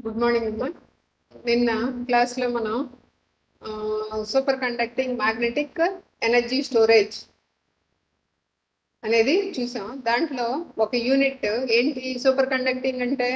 Good morning అమ్మా నిన్న క్లాస్లో మనం super conducting magnetic energy storage అనేది చూసాం దాంట్లో ఒక యూనిట్ ఏంటి సూపర్ కండక్టింగ్ అంటే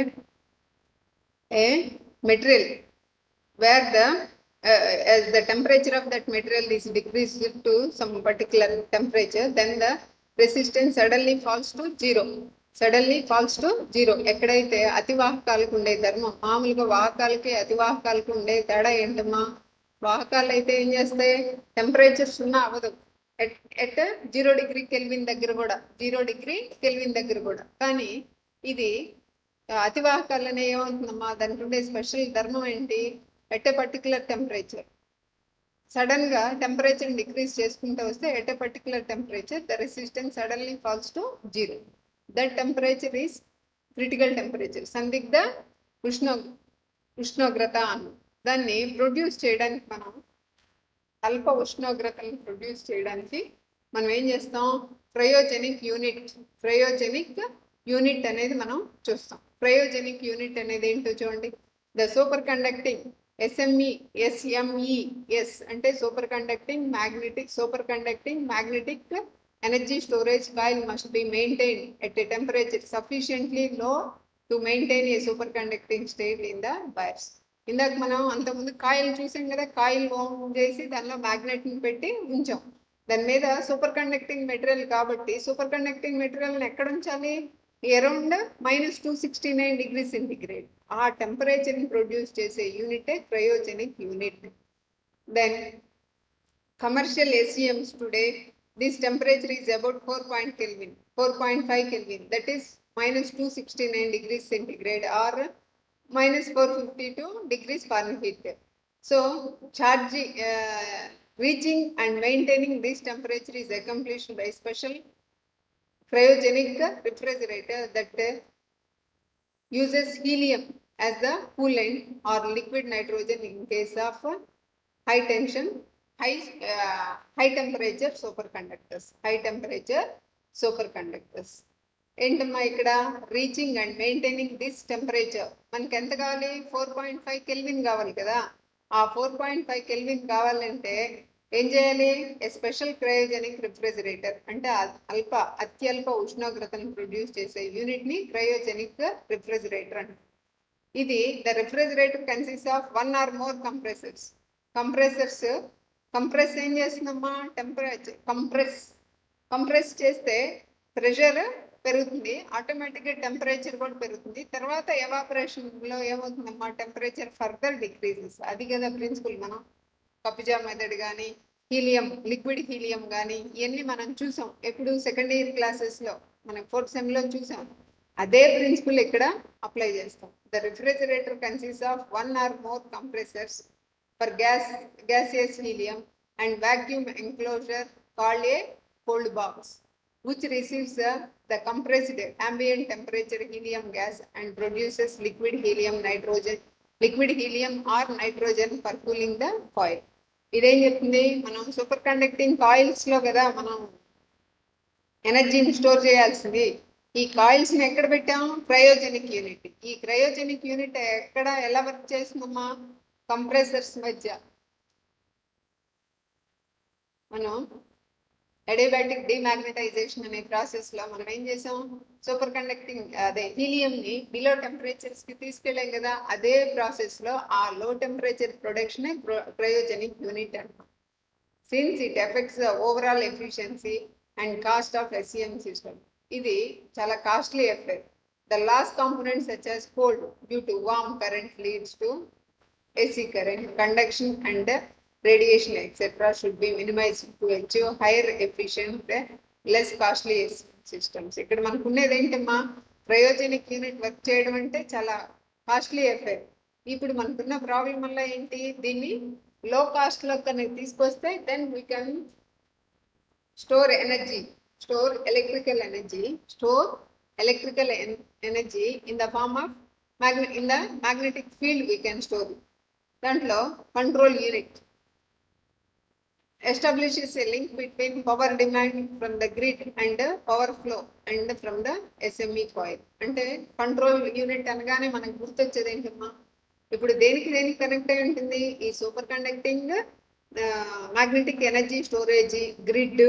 a material where the as the temperature of that material is decreased to some particular temperature then the resistance suddenly falls to zero suddenly falls to zero ఎక్కడైతే అతివాహకాలకు ఉండే ధర్మం మామూలుగా వాహకాలకి అతివాహకాలకు ఉండే తేడా ఏంటమ్మా వాహకాలు అయితే ఏం చేస్తాయి టెంపరేచర్ సున్నా అవ్వదు at at zero degree Kelvin దగ్గర కూడా జీరో డిగ్రీ కెల్విన్ దగ్గర కూడా కానీ ఇది అతివాహకాలనే ఏమవుతుందమ్మా దానికి ఉండే స్పెషల్ ధర్మం ఏంటి at a particular temperature sudden గా టెంపరేచర్ డిక్రీజ్ చేసుకుంటూ వస్తే at a particular temperature the resistance suddenly falls to zero that temperature is critical temperature సందిగ్ధ ఉష్ణ ఉష్ణోగ్రత అను దాన్ని ప్రొడ్యూస్ చేయడానికి మనం అల్ప ఉష్ణోగ్రతలను ప్రొడ్యూస్ చేయడానికి మనం ఏం చేస్తాం క్రయోజెనిక్ యూనిట్ క్రయోజెనిక్ యూనిట్ అనేది మనం చూస్తాం క్రయోజెనిక్ యూనిట్ అనేది ఏంటో చూడండి the superconducting SME SME S అంటే super conducting magnetic super conducting magnetic energy storage coil must be maintained at a temperature sufficiently low to maintain a superconducting state in the wires. ఇందాక మనం అంతకుముందు coil చూసాం కదా coil own చేసి దానిలో magnet ని పెట్టి ఉంచాం దాని మీద సూపర్ కండక్టింగ్ మెటీరియల్ కాబట్టి సూపర్ కండక్టింగ్ మెటీరియల్ ఎక్కడ ఉంచాలి around minus two sixty nine degree centigrade ఆ టెంపరేచర్ ని ప్రొడ్యూస్ చేసే యూనిటే cryogenic unit then commercial SEMs today this temperature is about 4 point Kelvin, 4.5 Kelvin, that is minus 269 degrees centigrade or minus 452 degrees Fahrenheit. So, charging, uh, reaching and maintaining this temperature is accomplished by special cryogenic refrigerator that uh, uses helium as the coolant or liquid nitrogen in case of uh, high tension high uh, high temperature superconductors high temperature superconductors ఏంటమ్మా ఇక్కడ reaching and maintaining this temperature మనకి ఎంత కావాలి four point five kelvin కావాలి కదా ఆ four point five kelvin కావాలంటే ఏం చేయాలి ఏ స్పెషల్ క్రయోజెనిక్ రిఫ్రిజిరేటర్ అంటే అల్ప అత్యల్ప ఉష్ణోగ్రతను ప్రొడ్యూస్ చేసే యూనిట్ ని క్రయోజెనిక్ రిఫ్రిజిరేటర్ అంట ఇది the refrigerator consist of one or more compressors compressors compress ఏం చేస్తుందమ్మా టెంపరేచర్ కంప్రెస్ కంప్రెస్ చేస్తే ప్రెషర్ పెరుగుతుంది ఆటోమేటిక్గా టెంపరేచర్ కూడా పెరుగుతుంది తర్వాత ఎవాపరేషన్లో ఏమవుతుందమ్మా టెంపరేచర్ ఫర్దర్ డిక్రీజెస్ అది కదా ప్రిన్సిపల్ మనం కపిజా మెథడ్ కానీ హీలియం లిక్విడ్ హీలియం కానీ ఇవన్నీ మనం చూసాం ఎప్పుడు సెకండ్ ఇయర్ క్లాసెస్లో మనం ఫోర్త్ సెమ్లో చూసాం అదే ప్రిన్సిపల్ ఇక్కడ అప్లై చేస్తాం the refrigerator consist of one or more compressors for gas gaseous helium and vacuum enclosure called a cold box which receives uh, the compressed ambient temperature helium gas and produces liquid helium nitrogen liquid helium or nitrogen for cooling the coil ఇదేం చెప్తుంది మనం super conducting coils లో కదా మనం ఎనర్జీని store చేయాల్సింది ఈ coils ని ఎక్కడ పెట్టాం క్రయోజెనిక్ యూనిట్ ఈ క్రయోజెనిక్ యూనిట్ ఎక్కడ ఎలా వర్క్ చేస్తుందమ్మా కంప్రెసర్స్ మధ్య మనం ఎడియాబాటిక్ డిమాగ్నటైజేషన్ అనే ప్రాసెస్ లో మనం ఏం చేసాం సూపర్ కండక్టింగ్ అదే హీలియం ని బిలో టెంపరేచర్స్ కి తీసుకెళ్ళాం కదా అదే ప్రాసెస్ లో ఆ low temperature production cryogenic unit అంటాం since it effects the overall efficiency and cost of SEM system ఇది చాలా costly effect the last component such as cold due to warm current leads to AC current, conduction and radiation etc. should be minimized to achieve higher efficient, less costly systems. ఇక్కడ మనకు ఉన్నది ఏంటమ్మా cryogenic unit work చేయడం అంటే చాలా costly effect ఇప్పుడు మనకున్న problem వల్ల ఏంటి దీన్ని లో కాస్ట్ లో కనుక తీసుకొస్తే then we can store energy store electrical energy store electrical energy in the form of magne in the magnetic field we can store దాంట్లో control unit establishes a link between power demand from the grid and power flow and from the SME coil. అంటే control unit అనగానే మనకు గుర్తొచ్చేది ఏంటమ్మా ఇప్పుడు దేనికి దేనికి connect అయి ఉంటుంది ఈ super conducting magnetic energy storage grid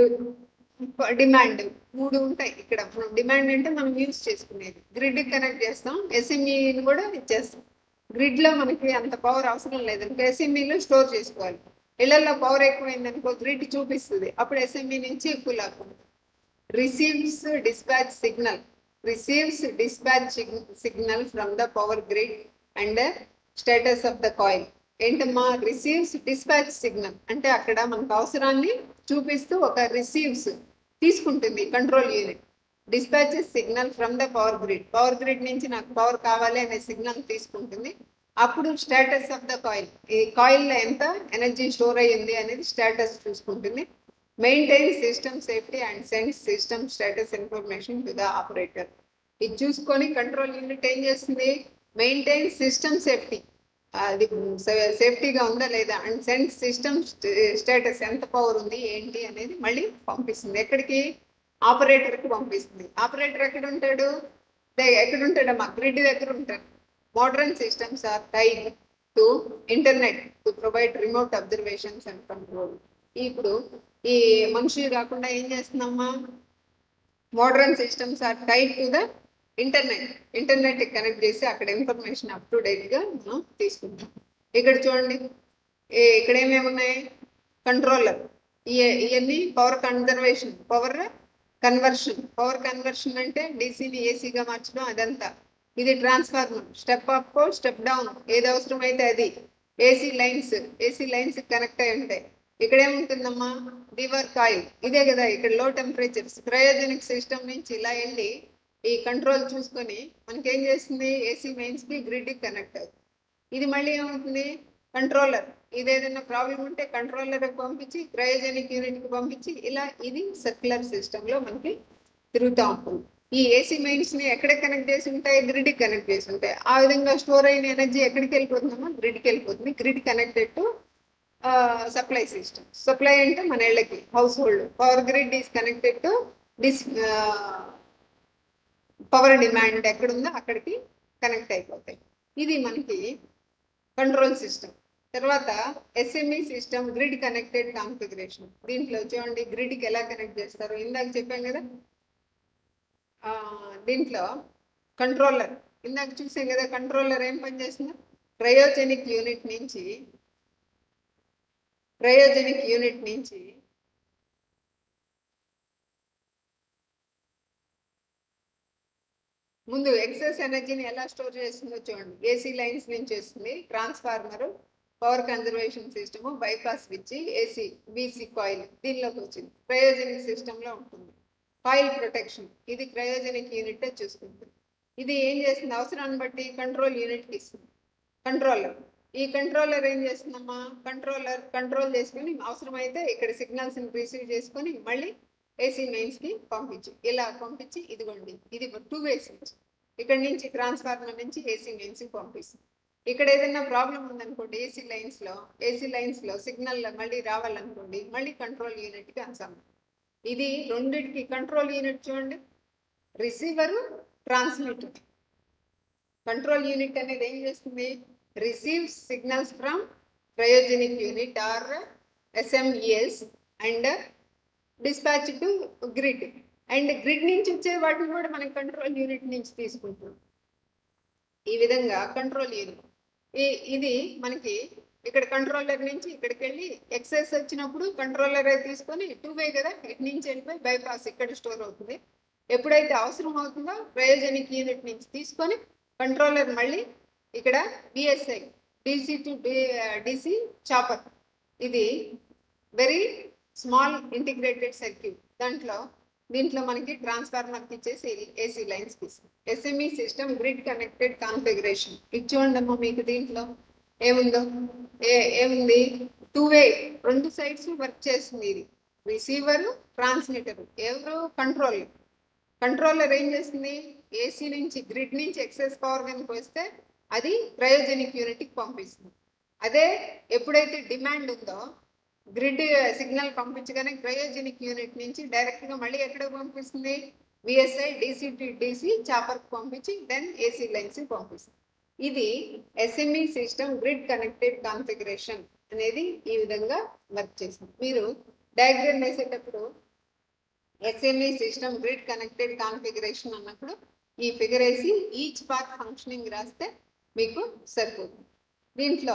demand మూడు ఉంటాయి ఇక్కడ డిమాండ్ అంటే మనం యూజ్ చేసుకునేది గ్రిడ్ కనెక్ట్ చేస్తాం ఎస్ఎంఈని కూడా ఇచ్చేస్తాం గ్రిడ్ లో మనకి అంత పవర్ అవసరం లేదు ఇంకా ఎస్ఎంఈలో స్టోర్ చేసుకోవాలి ఇళ్లలో పవర్ ఎక్కువైంది అనుకో గ్రిడ్ చూపిస్తుంది అప్పుడు ఎస్ఎంఈ నుంచి ఎక్కువ లాక్కుంటాం receives dispatch signal receives dispatch signal from the power grid and status of the coil ఏంటమ్మా రిసీవ్స్ డిస్పాచ్ సిగ్నల్ అంటే అక్కడ మనకు అవసరాన్ని చూపిస్తూ ఒక రిసీవ్స్ తీసుకుంటుంది control unit dispatches signal from the power grid power grid నుంచి నాకు పవర్ కావాలి అనే సిగ్నల్ తీసుకుంటుంది అప్పుడు స్టేటస్ ఆఫ్ ద కాయిల్ ఈ కాయిల్ లో ఎంత ఎనర్జీ స్టోర్ అయ్యింది అనేది స్టేటస్ చూసుకుంటుంది maintain system safety and send system status information to the operator ఇది చూసుకొని కంట్రోల్ యూనిట్ ఏం చేస్తుంది మెయింటైన్ సిస్టమ్ సేఫ్టీ అది సేఫ్టీగా ఉందా లేదా అండ్ సెండ్ సిస్టమ్ స్టేటస్ ఎంత పవర్ ఉంది ఏంటి అనేది మళ్ళీ పంపిస్తుంది ఎక్కడికి ఆపరేటర్కి పంపిస్తుంది ఆపరేటర్ ఎక్కడ ఉంటాడు దే- ఎక్కడ ఉంటాడమ్మా గ్రిడ్ దగ్గర ఉంటాడు modern systems are tied to internet to provide remote observations and control ఇప్పుడు ఈ మనిషి కాకుండా ఏం చేస్తున్నామ్మా modern systems are tied to the internet internet connect చేసి అక్కడ ఇన్ఫర్మేషన్ అప్ టు డేట్ గా మనం తీసుకుంటాం ఇక్కడ చూడండి ఏ- ఇక్కడ ఏమేమి ఉన్నాయి కంట్రోలర్ ఇవన్నీ power conservation power conversion power conversion అంటే డీసీని ఏసీగా మార్చడం అదంతా ఇది transformer step up step down ఏది అవసరమైతే అది AC lines AC lines connect అయి ఉంటాయి ఇక్కడ ఏముంటుందమ్మా లివర్ కాయిల్ ఇదే కదా ఇక్కడ లో టెంపరేచర్స్ క్రయోజెనిక్ సిస్టమ్ నుంచి ఇలా వెళ్ళి ఈ కంట్రోల్ చూసుకొని మనకి ఏం చేస్తుంది ఏసీ మెయిన్స్ కి గ్రిడ్ కనెక్ట్ అవుతుంది ఇది మళ్ళీ ఏమవుతుంది కంట్రోలర్ ఇది ఏదైనా ప్రాబ్లం ఉంటే కంట్రోలర్ పంపించి క్రయోజెనిక్ యూనిట్ కి పంపించి ఇలా ఇది సర్క్యులర్ సిస్టమ్ లో మనకి తిరుగుతూ ఉంటుంది ఈ ఏసీ మెయిన్స్ ని ఎక్కడ కనెక్ట్ చేసి ఉంటాయి గ్రిడ్ కనెక్ట్ చేసి ఉంటాయి ఆ విధంగా స్టోర్ అయిన ఎనర్జీ ఎక్కడికి వెళ్ళిపోతుందమ్మా గ్రిడ్ కి వెళ్ళిపోతుంది grid connected to supply system supply అంటే మన ఇళ్ళకి household power grid is connected to this power demand ఎక్కడుందో అక్కడికి కనెక్ట్ అయిపోతాయి ఇది మనకి కంట్రోల్ సిస్టమ్ తర్వాత SME system grid connected configuration దీంట్లో చూడండి గ్రిడ్కి ఎలా కనెక్ట్ చేస్తారు ఇందాక చెప్పాం కదా ఆ, దీంట్లో కంట్రోలర్ ఇందాక చూసాం కదా కంట్రోలర్ ఏం పని చేస్తుంది క్రయోజెనిక్ యూనిట్ నుంచి క్రయోజెనిక్ యూనిట్ నుంచి ముందు ఎక్సెస్ ఎనర్జీని ఎలా స్టోర్ చేస్తుందో చూడండి ఏసీ లైన్స్ నుంచి వస్తుంది transformer power conservation system bypass switch AC BC coil దీనిలోకి వచ్చింది క్రయోజెనిక్ సిస్టమ్ లో ఉంటుంది కాయిల్ ప్రొటెక్షన్ ఇది క్రయోజెనిక్ యూనిట్ చూసుకుంటుంది ఇది ఏం చేస్తుంది అవసరాన్ని బట్టి కంట్రోల్ యూనిట్ కి ఇస్తుంది కంట్రోలర్ ఈ కంట్రోలర్ ఏం చేస్తుందమ్మా కంట్రోలర్ కంట్రోల్ చేసుకుని అవసరమైతే ఇక్కడ సిగ్నల్స్ రిసీవ్ చేసుకొని మళ్ళీ ఏసీ మెయిన్స్ కి పంపించు ఇలా పంపించి ఇదిగోండి ఇది టూ వే స్విచ్ ఇక్కడ నుంచి ట్రాన్స్ఫార్మర్ నుంచి ఏసీ మెయిన్స్ కి పంపిస్తుంది ఇక్కడ ఏదైనా ప్రాబ్లం ఉందనుకోండి ఏసీ లైన్స్ లో ఏసీ లైన్స్ లో సిగ్నల్ మళ్ళీ రావాలనుకోండి మళ్ళీ కంట్రోల్ యూనిట్ కి అనుసంధానం ఇది రెండిటికి కంట్రోల్ యూనిట్ చూడండి రిసీవర్ ట్రాన్స్మిటర్ కంట్రోల్ యూనిట్ అనేది ఏం చేస్తుంది receive signals from cryogenic unit or SMES and dispatch to grid and grid నుంచి వచ్చే వాటిని కూడా మనం కంట్రోల్ యూనిట్ నుంచి తీసుకుంటున్నాం ఈ విధంగా కంట్రోల్ యూనిట్ ఈ ఇది మనకి ఇక్కడ కంట్రోలర్ నుంచి ఇక్కడికి వెళ్ళి ఎక్సెస్ వచ్చినప్పుడు కంట్రోలర్ తీసుకొని టూ వే కదా ఇటు నుంచి వెళ్ళిపోయి బైపాస్ ఇక్కడ స్టోర్ అవుతుంది ఎప్పుడైతే అవసరం అవుతుందో ప్రయోజనిక్ యూనిట్ నుంచి తీసుకొని కంట్రోలర్ మళ్ళీ ఇక్కడ VSI DC to DC chopper ఇది వెరీ స్మాల్ ఇంటిగ్రేటెడ్ సర్క్యూట్ దాంట్లో దీంట్లో మనకి ట్రాన్స్ఫార్మర్ ఇచ్చేసి AC lines SME system grid connected configuration ఇది చూడండి అమ్మా మీకు దీంట్లో ఏముందో ఏ ఏముంది టూ వే రెండు సైడ్స్ వర్క్ చేస్తుంది ఇది రిసీవర్ ట్రాన్స్మిటర్ ఎవరు కంట్రోలర్ కంట్రోలర్ ఏం చేస్తుంది ఏసీ నుంచి గ్రిడ్ నుంచి ఎక్సెస్ పవర్ కనుక వస్తే అది క్రయోజెనిక్ యూనిట్కి పంపిస్తుంది అదే ఎప్పుడైతే డిమాండ్ ఉందో గ్రిడ్ సిగ్నల్ పంపించగానే క్రయోజెనిక్ యూనిట్ నుంచి డైరెక్ట్ గా మళ్ళీ ఎక్కడికి పంపిస్తుంది విఎస్ఐ డీసీ టు డీసీ చాపర్కి పంపించి దెన్ ఏసీ లైన్స్ పంపిస్తుంది ఇది SME system grid connected configuration అనేది ఈ విధంగా వర్క్ చేసింది మీరు డయాగ్రామ్ వేసేటప్పుడు SME system grid connected configuration అన్నప్పుడు ఈ ఫిగర్ వేసి ఈచ్ పార్ట్ ఫంక్షనింగ్ రాస్తే మీకు సరిపోతుంది దీంట్లో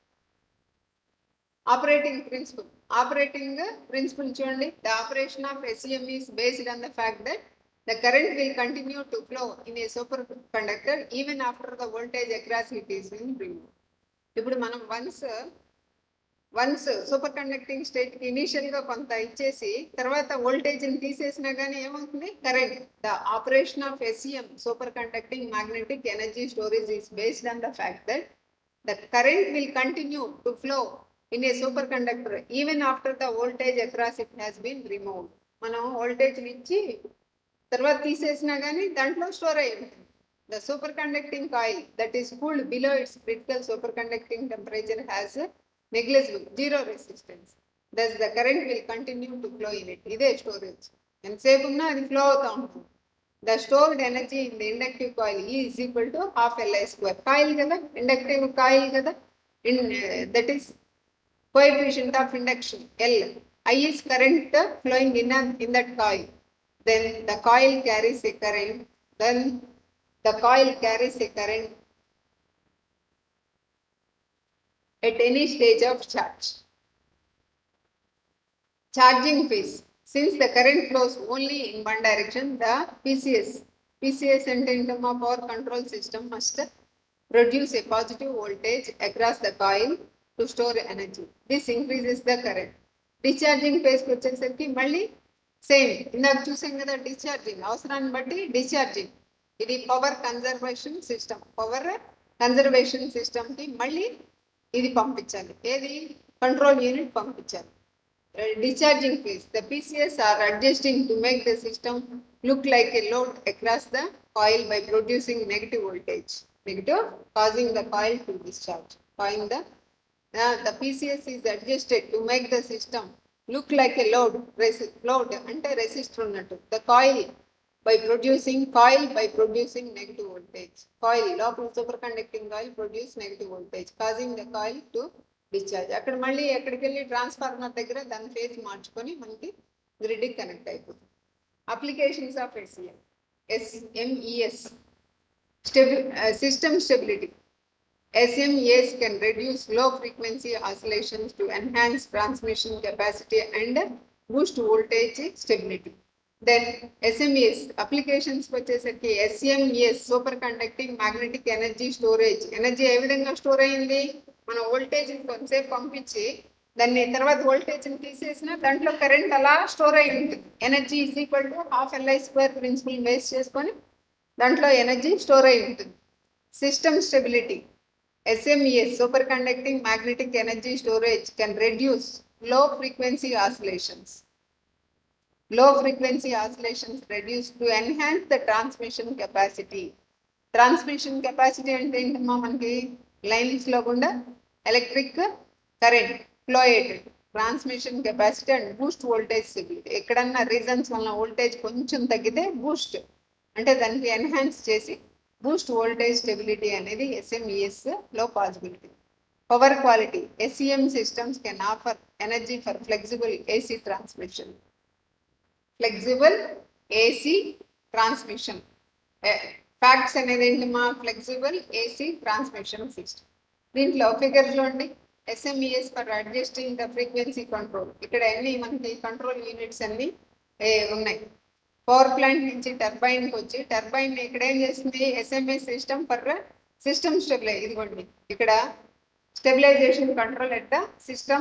ఆపరేటింగ్ ప్రిన్సిపల్ ఆపరేటింగ్ ప్రిన్సిపల్ చూడండి the operation of SEM is based on the fact that the current will continue to flow in a super superconductor even after the voltage across it is in remove ఇప్పుడు మనం once once superconducting state కి initial గా కొంత ఇచ్చేసి తర్వాత voltage ని తీసేసినా గానీ ఏమవుతుంది current the operation of SEM super conducting magnetic energy storage is based on the fact that the current will continue to flow in a super superconductor even after the voltage across it has been removed మనం voltage ఇచ్చి తర్వాత తీసేసినా కానీ దాంట్లో store అయ్యి ఉంటుంది the superconducting coil that is cooled below its critical superconducting temperature has negligible zero resistance thus the current will continue to flow in it ఇదే storage ఎంతసేపు ఉన్నా అది ఫ్లో అవుతూ ఉంటుంది the stored energy in the inductive coil is equal to half LI square coil కదా inductive coil కదా in that is coefficient of induction L. I is current flowing in, a, in that coil. Then the coil carries a current. Then the coil carries a current at any stage of charge. Charging phase. Since the current flows only in one direction, the PCS, PCS and in of power control system must produce a positive voltage across the coil to store energy. This increases the current. Discharging ఫేస్కి వచ్చేసరికి మళ్ళీ same ఇందాక చూసాం కదా discharging అవసరాన్ని బట్టి discharging ఇది power conservation system power conservation సిస్టమ్కి మళ్ళీ ఇది పంపించాలి ఏది కంట్రోల్ యూనిట్ పంపించాలి discharging phase the PCS are adjusting to make the system look like a load across the coil by producing negative voltage negative causing the coil to discharge causing the uh, the PCS is adjusted to make the system look like a load, resi- load అంటే resistor ఉన్నట్టు the coil by producing coil by producing negative voltage coil లోపల superconducting coil produce negative voltage causing the coil to discharge అక్కడ మళ్ళీ ఎక్కడికి వెళ్ళి transformer దగ్గర దాని phase మార్చుకొని మనకి గ్రిడ్కి కనెక్ట్ అయిపోతుంది అప్లికేషన్స్ ఆఫ్ ఎస్ఈఎం ఎస్ఎంఈఎస్ స్టెబి system stability SMEs can reduce low frequency oscillations to enhance transmission capacity and boost voltage stability. Then SMEs applications వచ్చేసరికి SMEs super conducting magnetic energy storage energy ఏ విధంగా store అయింది మన voltage కొంతసేపు పంపించి దాన్ని తర్వాత వోల్టేజ్ తీసేసిన దాంట్లో కరెంట్ అలా స్టోర్ అయి ఉంటుంది energy is equal to half LI square principle base చేసుకొని దాంట్లో ఎనర్జీ స్టోర్ అయి ఉంటుంది system stability SMES, superconducting magnetic energy storage, can reduce low frequency oscillations. Low frequency oscillations reduce to enhance the transmission capacity. Transmission capacity అంటే ఏంటమ్మా మనకి lines లో గుండా electric current flow అయ్యేటట్టు transmission capacity and boost voltage stability ఎక్కడన్నా reasons వలన voltage కొంచెం తగ్గితే బూస్ట్ అంటే దానికి ఎన్హాన్స్ చేసి బూస్ట్ వోల్టేజ్ స్టెబిలిటీ అనేది ఎస్ఎంఈఎస్ లో possibility power quality SEM systems can offer energy for flexible AC transmission flexible AC transmission FACTS అనేది ఏంటి మా ఫ్లెక్సిబుల్ ఏసీ ట్రాన్స్మిషన్ సిస్టమ్ దీంట్లో ఫిగర్ చూడండి SMES for adjusting the frequency control ఇక్కడ అన్ని మనకి కంట్రోల్ యూనిట్స్ అన్ని ఏ, ఉన్నాయి పవర్ ప్లాంట్ నుంచి టర్బైన్ కి వచ్చి టర్బైన్ ఇక్కడ ఏం చేస్తుంది SMS system for system stabilize ఇదిగోండి ఇక్కడ stabilization control at the system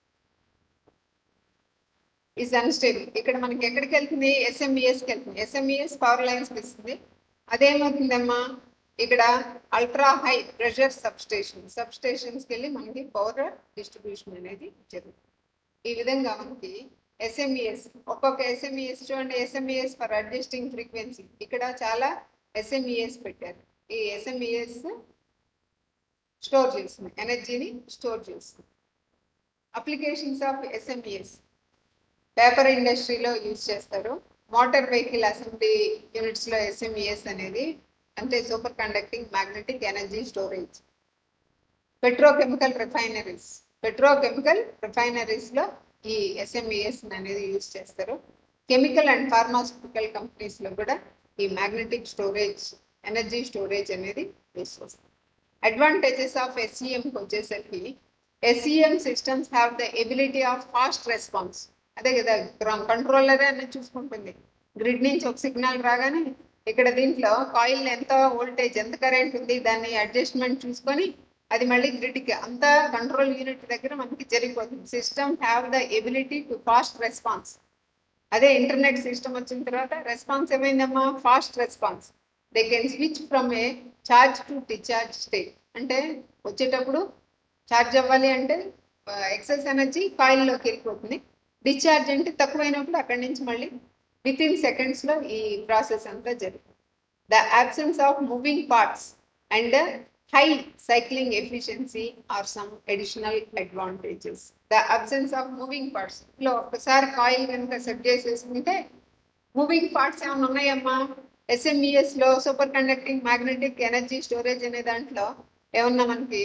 is unstable ఇక్కడ మనకి ఎక్కడికి వెళ్తుంది ఎస్ఎంఈఎస్కి వెళ్తుంది ఎస్ఎంఈఎస్ పవర్ లైన్స్కి ఇస్తుంది అదేమవుతుందమ్మా ఇక్కడ ultra high pressure substation సబ్ స్టేషన్స్కి వెళ్ళి మనకి పవర్ డిస్ట్రిబ్యూషన్ అనేది జరుగుతుంది ఈ విధంగా మనకి ఎస్ఎంఈఎస్ ఒక్కొక్క ఎస్ఎంఈఎస్ చూడండి ఎస్ఎంఈఎస్ ఫర్ అడ్జస్టింగ్ ఫ్రీక్వెన్సీ ఇక్కడ చాలా ఎస్ఎంఈఎస్ పెట్టారు ఈ ఎస్ఎంఈఎస్ స్టోర్ చేస్తుంది ఎనర్జీని స్టోర్ చేస్తుంది అప్లికేషన్స్ ఆఫ్ ఎస్ఎంఈఎస్ పేపర్ ఇండస్ట్రీలో యూజ్ చేస్తారు మోటార్ వెహికల్ అసెంబ్లీ యూనిట్స్లో ఎస్ఎంఈఎస్ అనేది అంటే super conducting magnetic energy storage petrochemical refineries petrochemical refineries లో ఈ ఎస్ఎంఈఎస్ అనేది యూజ్ చేస్తారు కెమికల్ అండ్ ఫార్మాస్యూటికల్ కంపెనీస్ లో కూడా ఈ మ్యాగ్నెటిక్ స్టోరేజ్ ఎనర్జీ స్టోరేజ్ అనేది యూజ్ చేస్తారు అడ్వాంటేజెస్ ఆఫ్ ఎస్ఈఎంకి వచ్చేసరికి SEM systems have the ability of fast response అదే కదా కంట్రోలరే అనేది చూసుకుంటుంది గ్రిడ్ నుంచి ఒక సిగ్నల్ రాగానే ఇక్కడ దీంట్లో కాయిల్ ఎంత వోల్టేజ్ ఎంత కరెంట్ ఉంది దాన్ని అడ్జస్ట్మెంట్ చూసుకొని అది మళ్ళీ గ్రిడ్కి అంత కంట్రోల్ యూనిట్ దగ్గర మనకి జరిగిపోతుంది system have the ability to fast response అదే ఇంటర్నెట్ సిస్టమ్ వచ్చిన తర్వాత రెస్పాన్స్ ఏమైందమ్మా fast response they can switch from a charge to discharge state అంటే వచ్చేటప్పుడు ఛార్జ్ అవ్వాలి అంటే ఎక్సెస్ ఎనర్జీ కాయిల్లోకి వెళ్ళిపోతుంది డిశ్చార్జ్ అంటే తక్కువైనప్పుడు అక్కడి నుంచి మళ్ళీ విత్ ఇన్ సెకండ్స్లో ఈ ప్రాసెస్ అంతా జరుగుతుంది the absence of moving parts and high cycling efficiency are some additional advantages the absence of moving parts లో ఒక్కసారి కాయిల్ కనుక సెట్ చేసేసుకుంటే మూవింగ్ పార్ట్స్ ఏమైనా ఉన్నాయమ్మా ఎస్ఎంఈఎస్ లో super conducting magnetic energy storage అనే దాంట్లో ఏమన్నా మనకి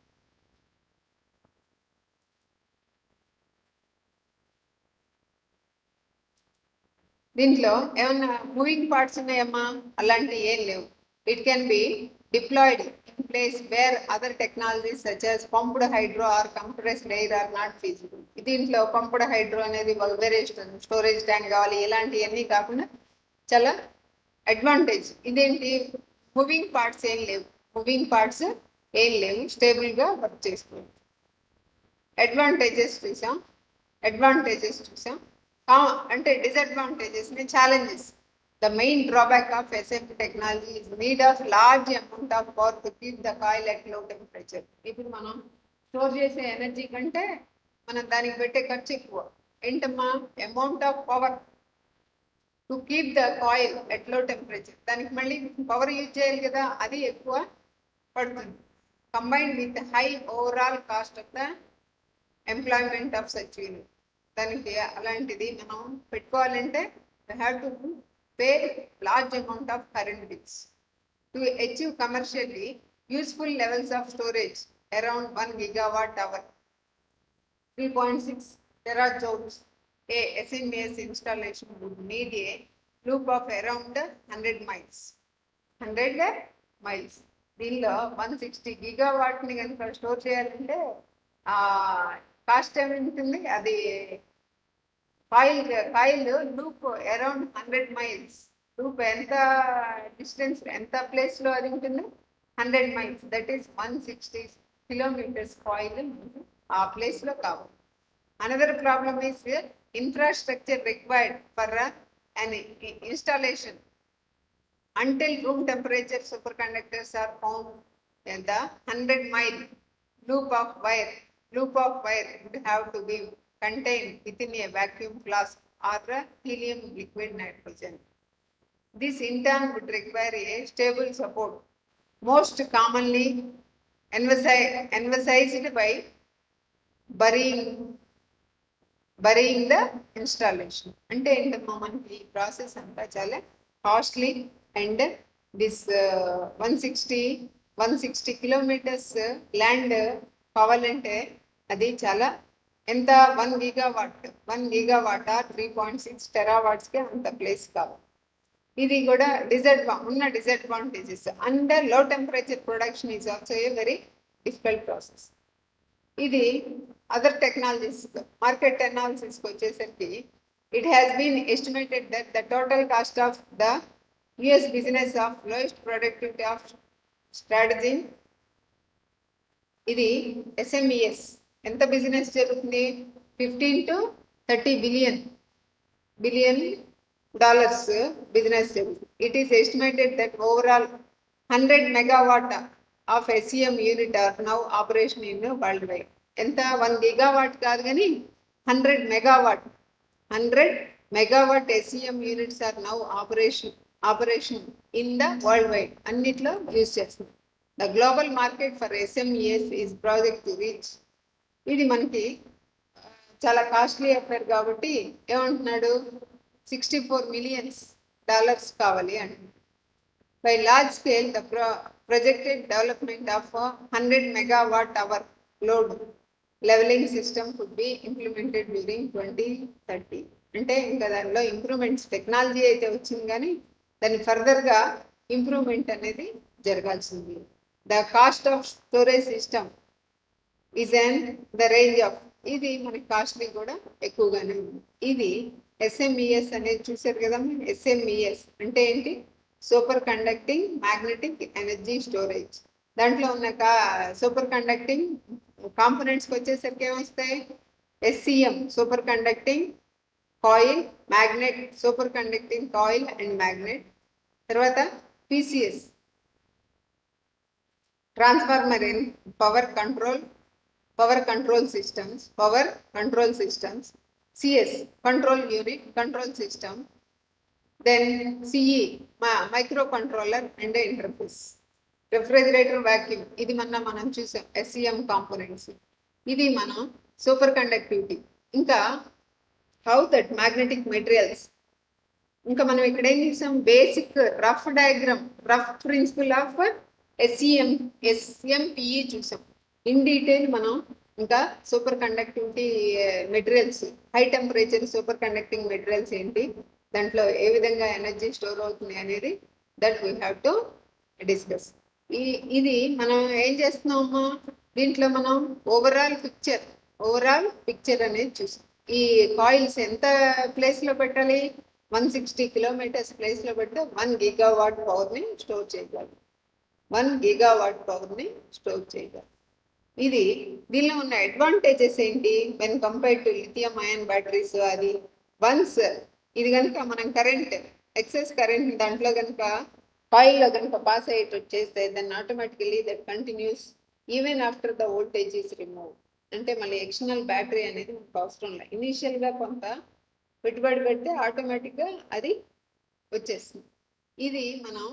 దీంట్లో ఏమన్నా మూవింగ్ పార్ట్స్ ఉన్నాయమ్మా అలాంటివి ఏం లేవు it can be deployed in place where other technologies such as pumped hydro or compressed air are not feasible దీంట్లో పంప్డ్ హైడ్రో అనేది వేరే స్టోరేజ్ ట్యాంక్ కావాలి ఇలాంటివన్నీ కాకుండా చాలా అడ్వాంటేజ్ ఇదేంటి మూవింగ్ పార్ట్స్ ఏం లేవు మూవింగ్ పార్ట్స్ ఏం లేవు స్టేబుల్గా వర్క్ చేసుకోవచ్చు అడ్వాంటేజెస్ చూసాం అడ్వాంటేజెస్ చూసాం కా- అంటే డిసడ్వాంటేజెస్ ని challenges the main drawback of SF technology is need of large amount of power to keep the coil at low temperature ఇప్పుడు మనం స్టోర్ చేసే ఎనర్జీ కంటే మనం దానికి పెట్టే ఖర్చు ఎక్కువ ఏంటమ్మా amount of power to keep the coil at low temperature దానికి మళ్ళీ పవర్ యూజ్ చేయాలి కదా అది ఎక్కువ పడుతుంది combined with high overall cost of the employment of such unit దానికి అలాంటిది మనం పెట్టుకోవాలంటే have to pay large amount of current bills to achieve commercially useful levels of storage around one gigawatt hour three point six terajoules a SMES installation would need a loop of around hundred miles hundred miles దీనిలో one sixty గిగావాట్ని కనుక store చేయాలంటే cost ఏమి ఉంటుంది అది coil coil loop around hundred miles loop ఎంత distance ఎంత place లో అది ఉంటుంది hundred miles that is one sixty kilometres coil ఆ ప్లేస్ లో కావాలి another problem is infrastructure required for an installation until room temperature superconductors are found in the 100 mile loop of wire loop of wire would have to be contained within a vacuum flask or a helium liquid nitrogen this in turn would require a stable support most commonly emphasi- emphasized by burying burying the installation అంటే ఏంటమ్మా మనకి ఈ process అంతా చాలా costly and this one sixty one sixty kilometres land కావాలంటే అది చాలా ఎంత one gigawatt one gigawatt or three point six టెరావాట్స్కి అంత ప్లేస్ కావాలి ఇది కూడా డిసడ్వా ఉన్న disadvantages and low temperature production is also a very difficult process ఇది అదర్ టెక్నాలజీస్ మార్కెట్ అనాలిసిస్కి వచ్చేసరికి it has been estimated that the total cost of the US business of lowest productivity of strategy ఇది SMES ఎంత business జరుగుతుంది fifteen to thirty billion billion dollars business జరుగుతుంది it is estimated that overall hundred megawatt of SEM unit are now operation in worldwide ఎంత one gigawatt కాదు కానీ hundred megawatt hundred megawatt SEM units are now operation operation in the worldwide అన్నిట్లో use చేస్తుంది the global market for SMES is project to reach ఇది మనకి ఆ, చాలా costly affair కాబట్టి ఏమంటున్నాడు సిక్స్టీ ఫోర్ మిలియన్స్ డాలర్స్ కావాలి అంటున్నాడు By large scale, the pro- projected development of a 100 megawatt hour load leveling system could be implemented during 2030. అంటే ఇంకా దానిలో ఇంప్రూవ్మెంట్స్ టెక్నాలజీ అయితే వచ్చింది కానీ దాన్ని ఫర్దర్గా ఇంప్రూవ్మెంట్ అనేది జరగాల్సింది the cost of storage system is and the range of ఇది మనకి కాస్ట్లీ కూడా ఎక్కువగానే ఉంది ఇది ఎస్ఎంఈఎస్ అనేది చూసారు కదా ఎస్ఎంఈఎస్ అంటే ఏంటి super conducting magnetic energy storage దాంట్లో ఉన్న కా సూపర్ కండక్టింగ్ కాంపోనెంట్స్కి వచ్చేసరికి ఏమొస్తాయి SCM superconducting coil magnet superconducting coil and magnet తర్వాత PCS transformer in power control power control systems power control systems CS control unit control system then CE మా microcontroller and interface refrigerator vacuum ఇది మొన్న మనం చూసాం SCM components ఇది మనం superconductivity ఇంకా how that magnetic materials ఇంకా మనం ఇక్కడ ఏం చూసాం basic rough diagram rough principle of SCM SMPE చూసాం ఇన్ డీటెయిల్ మనం ఇంకా superconductivity materials high temperature superconducting materials ఏంటి దాంట్లో ఏ విధంగా ఎనర్జీ స్టోర్ అవుతుంది అనేది that we have to discuss ఈ ఇది మనం ఏం చేస్తున్నామమ్మా దీంట్లో మనం ఓవరాల్ పిక్చర్ ఓవరాల్ పిక్చర్ అనేది చూసాం ఈ కాయిల్స్ ఎంత ప్లేస్లో పెట్టాలి వన్ సిక్స్టీ కిలోమీటర్స్ ప్లేస్లో పెడితే వన్ గిగావాట్ పవర్ని స్టోర్ చేయగలరు వన్ గిగావాట్ పవర్ని స్టోర్ చేయగలరు ఇది దీనిలో ఉన్న అడ్వాంటేజెస్ ఏంటి when compare to lithium ion batteries అది వన్స్ ఇది కనుక మనం కరెంట్ ఎక్సెస్ కరెంట్ దాంట్లో కనుక కాయిల్లో కనుక పాస్ అయ్యేట్ వచ్చేస్తే then automatically that continues even after the voltage is remove అంటే మళ్ళీ ఎక్స్టర్నల్ బ్యాటరీ అనేది మనకు అవసరం లేదు ఇనీషియల్గా కొంత పెట్టుబడి పెడితే ఆటోమేటిక్గా అది వచ్చేస్తుంది ఇది మనం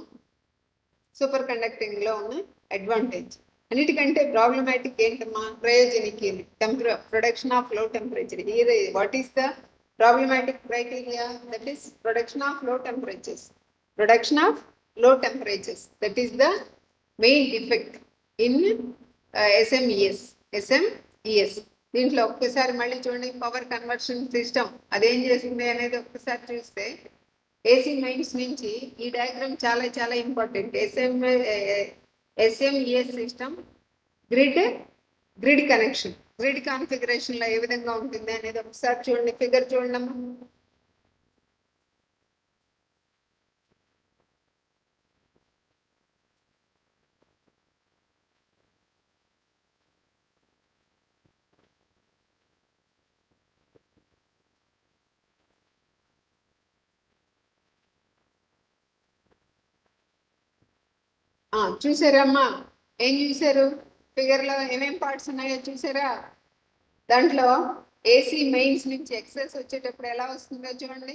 సూపర్ కండక్టింగ్లో ఉన్న అడ్వాంటేజ్ అన్నిటికంటే ప్రాబ్లమాటిక్ ఏంటమ్మా క్రయోజెనిక్ టెంపర ప్రొడక్షన్ ఆఫ్ లో టెంపరేచర్ ఇది what is the problematic criteria that is production of low temperatures production of low temperatures that is the main defect in SMES SMES దీంట్లో ఒక్కసారి మళ్ళీ చూడండి power conversion system అదేం చేసింది అనేది ఒక్కసారి చూస్తే ఏసీ మైన్స్ నుంచి ఈ డయాగ్రామ్ చాలా చాలా important SM SMES system grid grid connection grid configuration లో ఏ విధంగా ఉంటుంది అనేది ఒకసారి చూడండి ఫిగర్ చూడండి అమ్మా ఆ, చూసారమ్మా ఏం చూసారు ఫిగర్ లో ఏమేం పార్ట్స్ ఉన్నాయో చూసారా దాంట్లో ఏసీ మెయిన్స్ నుంచి ఎక్సెస్ వచ్చేటప్పుడు ఎలా వస్తుందో చూడండి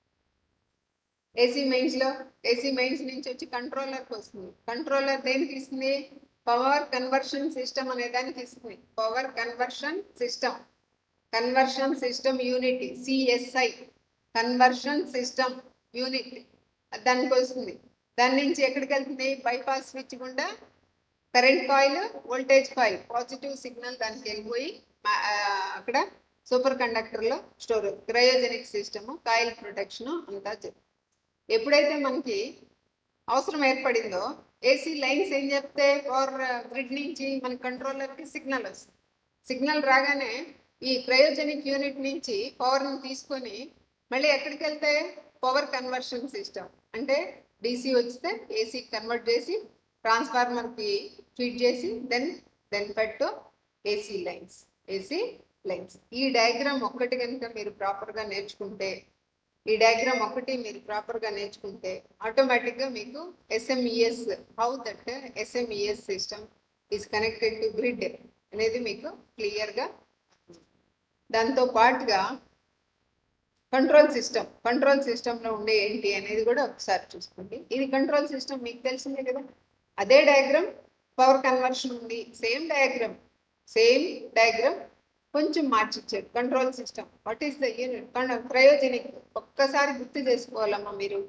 ఏసీ మెయిన్స్ లో ఏసీ మెయిన్స్ నుంచి వచ్చి కంట్రోలర్కి వస్తుంది కంట్రోలర్ దేనికి ఇస్తుంది పవర్ కన్వర్షన్ సిస్టమ్ అనే దానికి ఇస్తుంది power conversion system conversion system unit CSI conversion system unit దానికి వస్తుంది దాని నుంచి ఎక్కడికి వెళ్తుంది బైపాస్ స్విచ్ గుండా current coil voltage coil positive signal దానికి వెళ్ళిపోయి మా- ఆ, అక్కడ సూపర్ కండక్టర్లో store cryogenic system coil protection అంతా జరుగుతుంది ఎప్పుడైతే మనకి అవసరం ఏర్పడిందో ఏసీ లైన్స్ ఏం చెప్తే పవర్ గ్రిడ్ నుంచి మన కంట్రోలర్కి సిగ్నల్ వస్తుంది సిగ్నల్ రాగానే ఈ క్రయోజెనిక్ యూనిట్ నుంచి పవర్ని తీసుకొని మళ్ళీ ఎక్కడికి వెళ్తే పవర్ కన్వర్షన్ సిస్టమ్ అంటే డీసీ వస్తే ఏసీ కన్వర్ట్ చేసి ట్రాన్స్ఫార్మర్కి ఫీడ్ చేసి దెన్ దెన్ పెట్టు ఏసీ లైన్స్ ఏసీ లైన్స్ ఈ డయాగ్రామ్ ఒక్కటి కనుక మీరు ప్రాపర్గా నేర్చుకుంటే ఈ డయాగ్రామ్ ఒకటి మీరు ప్రాపర్గా నేర్చుకుంటే ఆటోమేటిక్గా మీకు SMES how that SMES system is connected to grid అనేది మీకు క్లియర్గా దాంతో పాటుగా కంట్రోల్ సిస్టమ్ కంట్రోల్ సిస్టంలో ఉండే ఏంటి అనేది కూడా ఒకసారి చూసుకోండి ఇది కంట్రోల్ సిస్టమ్ మీకు తెలిసిందే కదా అదే డయాగ్రామ్ పవర్ కన్వర్షన్ ఉంది సేమ్ డయాగ్రామ్ సేమ్ డయాగ్రామ్ కొంచెం మార్చిచ్చాడు control system what is the unit cryogenic ఒక్కసారి గుర్తు చేసుకోవాలమ్మా మీరు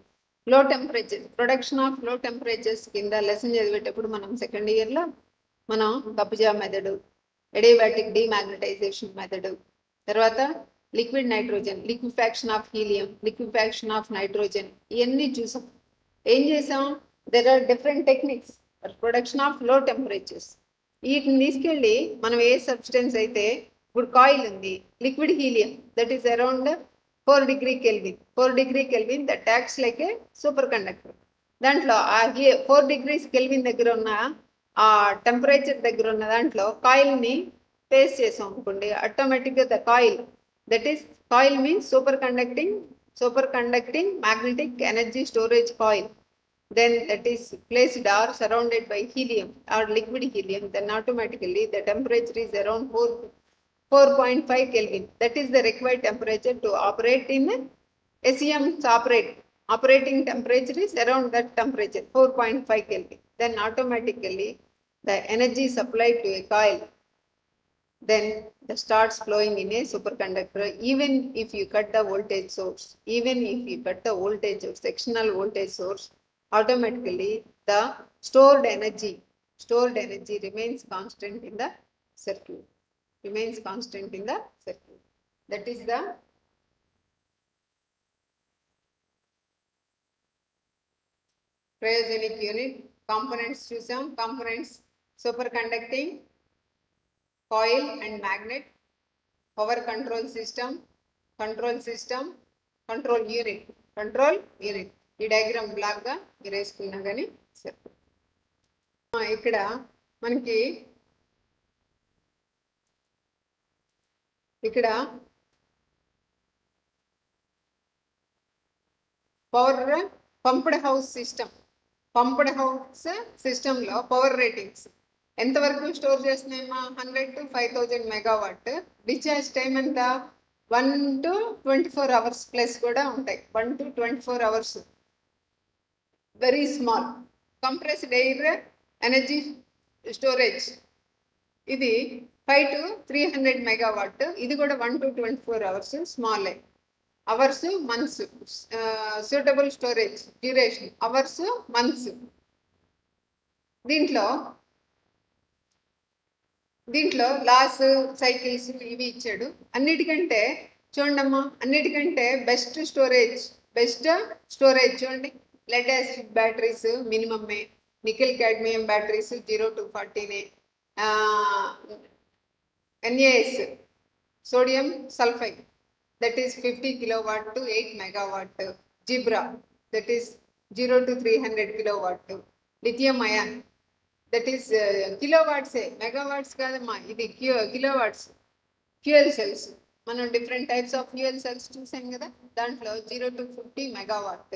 low temperature production of low temperatures కింద లెసన్ చదివేటప్పుడు మనం సెకండ్ ఇయర్లో మనం కబ్జా మెథడ్ ఎడియాబాటిక్ డిమాగ్నటైజేషన్ మెథడ్ తర్వాత liquid nitrogen liquefaction of helium liquefaction of nitrogen ఇవన్నీ చూసాం ఏం చేసాం there are different techniques production of low temperatures వీటిని తీసుకెళ్ళి మనం ఏ సబ్స్టెన్స్ అయితే ఇప్పుడు కాయిల్ ఉంది liquid helium that is around four degree kelvin four degree kelvin that acts like a super conductor దాంట్లో ఆ ఫోర్ డిగ్రీస్ కెల్విన్ దగ్గర ఉన్న ఆ టెంపరేచర్ దగ్గర ఉన్న దాంట్లో కాయిల్ని పేస్ట్ చేసాం అనుకోండి ఆటోమేటిక్గా the coil that is coil means super conducting super conducting magnetic energy storage coil then that is placed or surrounded by helium or liquid helium, then automatically the temperature is around 4, 4.5 Kelvin. That is the required temperature to operate in SEM operate. Operating temperature is around that temperature, 4.5 Kelvin. Then automatically the energy supplied to a coil then the starts flowing in a superconductor even if you cut the voltage source even if you cut the voltage or sectional voltage source automatically the stored energy stored energy remains constant in the circuit remains constant in the circuit that is the cryogenic unit components చూసాం components superconducting coil and magnet power control system control system control unit control unit ఈ diagram block గా మీరు వేసుకున్నా కానీ సరే ఆ, ఇక్కడ మనకి ఇక్కడ power pumped house system pumped house సిస్టంలో పవర్ రేటింగ్స్ ఎంతవరకు స్టోర్ చేస్తున్నాయమ్మా hundred to five thousand megawatt discharge time ఎంత one to twenty four hours plus కూడా ఉంటాయి one to twenty four hours very small compressed air energy storage ఇది five to three hundred megawatt ఇది కూడా one to twenty four hours small hours months suitable storage duration hours months దీంట్లో దీంట్లో loss cycles ఇవి ఇచ్చాడు అన్నిటికంటే చూడండమ్మా అన్నిటికంటే బెస్ట్ స్టోరేజ్ బెస్ట్ స్టోరేజ్ చూడండి లెడ్ యాసిడ్ బ్యాటరీస్ మినిమమే nickel cadmium batteries zero to ఫార్టీనే NAS sodium sulphide that is fifty kilowatt to eight megawatt zebra that is zero to three hundred kilowatt lithium ion that is కిలోవాట్సే megawatts కాదమ్మా ఇది క్యూ kilowatts fuel cells మనం different types of fuel cells చూసాం కదా దాంట్లో zero to fifty megawatt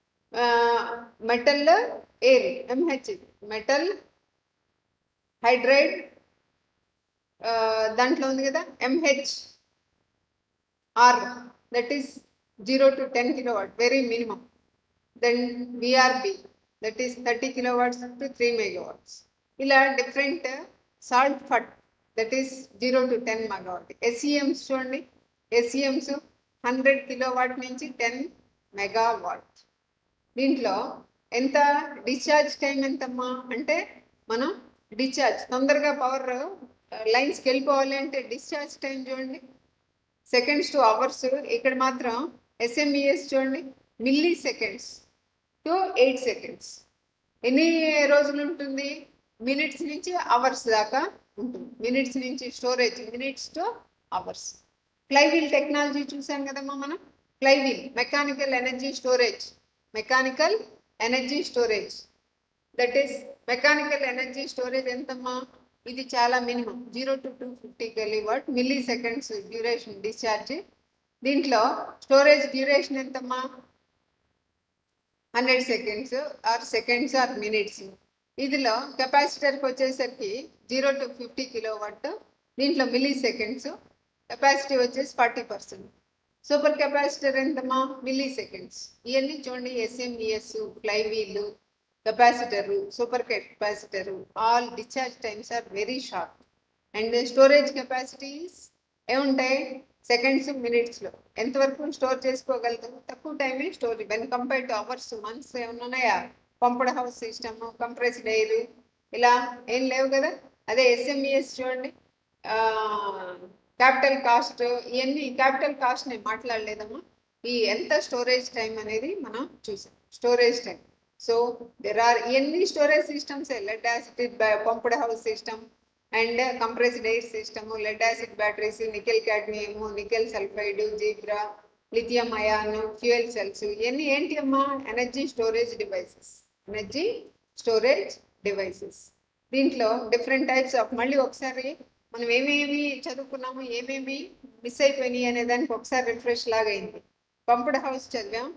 metal air MH metal hydride దాంట్లో ఉంది కదా MH or that is zero to ten kilowatt very minimum then VRB that is thirty kilowatts to three megawatts ఇలా different salt ఫట్ that is zero to ten megawatt SMES చూడండి SMES hundred kilowatt నుంచి ten megawatt దీంట్లో ఎంత discharge time ఎంతమ్మా అంటే మనం discharge తొందరగా పవర్ లైన్స్కి వెళ్ళిపోవాలి అంటే డిశ్చార్జ్ టైం చూడండి సెకండ్స్ టు అవర్స్ ఇక్కడ మాత్రం ఎస్ఎంఈఎస్ చూడండి milliseconds to eight seconds ఎన్ని రోజులు ఉంటుంది మినిట్స్ నుంచి అవర్స్ దాకా ఉంటుంది మినిట్స్ నుంచి storage minutes to hours flywheel technology చూసాం కదమ్మా మనం flywheel mechanical energy storage mechanical energy storage that is mechanical energy storage ఎంతమ్మా ఇది చాలా minimum zero to two fifty kilowatt milliseconds duration discharge దీంట్లో స్టోరేజ్ డ్యూరేషన్ ఎంతమ్మా hundred seconds or seconds or minutes ఇదిలో కెపాసిటర్కి వచ్చేసరికి zero to fifty kilowatt దీంట్లో milliseconds capacity వచ్చేసి ఫార్టీ పర్సెంట్ సూపర్ కెపాసిటర్ ఎంతమా మిల్లీ సెకండ్స్ ఇవన్నీ చూడండి SMES flywheel capacitor super capacitor all discharge times are very short and storage capacities ఏముంటాయి seconds మినిట్స్లో ఎంతవరకు స్టోర్ చేసుకోగలుగుతాం తక్కువ టైమే store when compare to hours months ఏమన్నా ఉన్నాయా pumped house system compressed air ఇలా ఏం లేవు కదా అదే ఎస్ఎంఈఎస్ చూడండి క్యాపిటల్ కాస్ట్ ఇవన్నీ క్యాపిటల్ కాస్ట్ నేను మాట్లాడలేదమ్మా ఈ ఎంత స్టోరేజ్ టైం అనేది మనం చూసాం storage time so there are ఇవన్నీ storage systems lead acid pumped house system and compressed air system lead acid batteries nickel cadmium nickel sulphide zebra lithium ion fuel cells ఇవన్నీ ఏంటి అమ్మా energy storage devices energy storage devices దీంట్లో different types of మళ్ళీ ఒకసారి మనం ఏమేమి చదువుకున్నాము ఏమేమి miss అయిపోయినాయి అనే దానికి ఒకసారి రిఫ్రెష్ లాగా అయింది పంప్డ్ హౌస్ చదివాం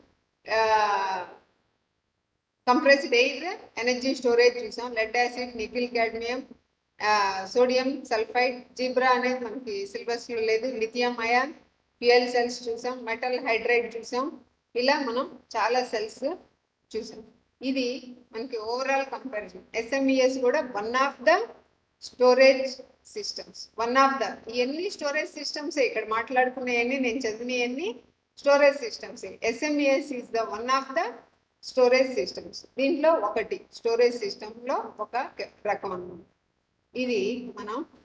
కంప్రెస్డ్ ఎయిర్ ఎనర్జీ స్టోరేజ్ చూసాం lead acid nickel cadmium sodium sulphide zebra అనేది మనకి సిలబస్లో లేదు లిథియం అయాన్ ఫ్యూయల్ సెల్స్ చూసాం మెటల్ హైడ్రైడ్ చూసాం ఇలా మనం చాలా సెల్స్ చూసాం ఇది మనకి ఓవరాల్ కంపారిజన్ ఎస్ఎంఈఎస్ కూడా one of the storage systems one of the ఇవన్నీ స్టోరేజ్ సిస్టమ్స్ ఇక్కడ మాట్లాడుకునేవన్నీ నేను చదివినవన్నీ storage systems SMES is the one of the storage systems దీంట్లో ఒకటి స్టోరేజ్ సిస్టంలో ఒక రకం అన్నమాట ఇది మనం